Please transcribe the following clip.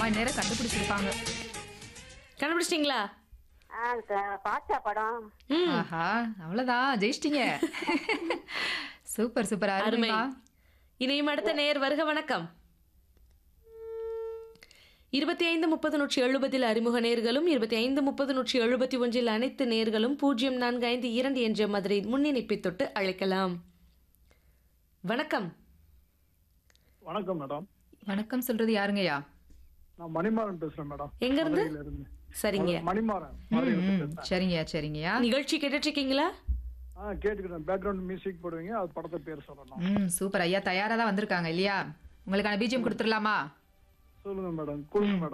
அம்மா நேரம் கண்டுபிடிச்சிருப்பாங்க கண்டுபிடிச்சிட்டிங்களா ஆ க- பாட்சா படம் ம் ஆஹா அவ்வளவுதான் ஜெயிச்சிட்டீங்க சூப்பர் சூப்பர் அருமை அருமைமா இனியும் அடுத்த நேர் வருக வணக்கம் இருபத்தி ஐந்து முப்பது நூற்றி எழுபதில் அறிமுக நேர்களும் இருபத்தி ஐந்து முப்பது நூற்றி எழுபத்தி ஒன்றில் அனைத்து நேர்களும் பூஜ்ஜியம் நான்கு ஐந்து இரண்டு என்ற மதுரை முன்னிணைப்பை தொட்டு அழைக்கலாம் வணக்கம் வணக்கம் மேடம் வணக்கம் சொல்றது யாருங்கய்யா நான் மணிமாறன் பேசுறேன் மேடம் எங்க இருந்து மதுரையில இருந்து சரிங்க மணிமாறன் ம், மதுரையில ம். இருந்து பேசுறேன். சரிங்கய்யா சரிங்கய்யா நிகழ்ச்சி கேட்டுட்டு இருக்கீங்களா ஆ கேட்டுக்கிட்டேன் பேக்ரவுண்ட் மியூசிக் போடுவீங்க அது படத்தை பேர் சொல்லணும் ம் சூப்பர் ஐயா தயாரா தான் வந்திருக்காங்க இல்லையா உங்களுக்கான பிஜிஎம் கொடுத்துடலாமா சொல்லுங்க மேடம் கொடுங்க மேடம்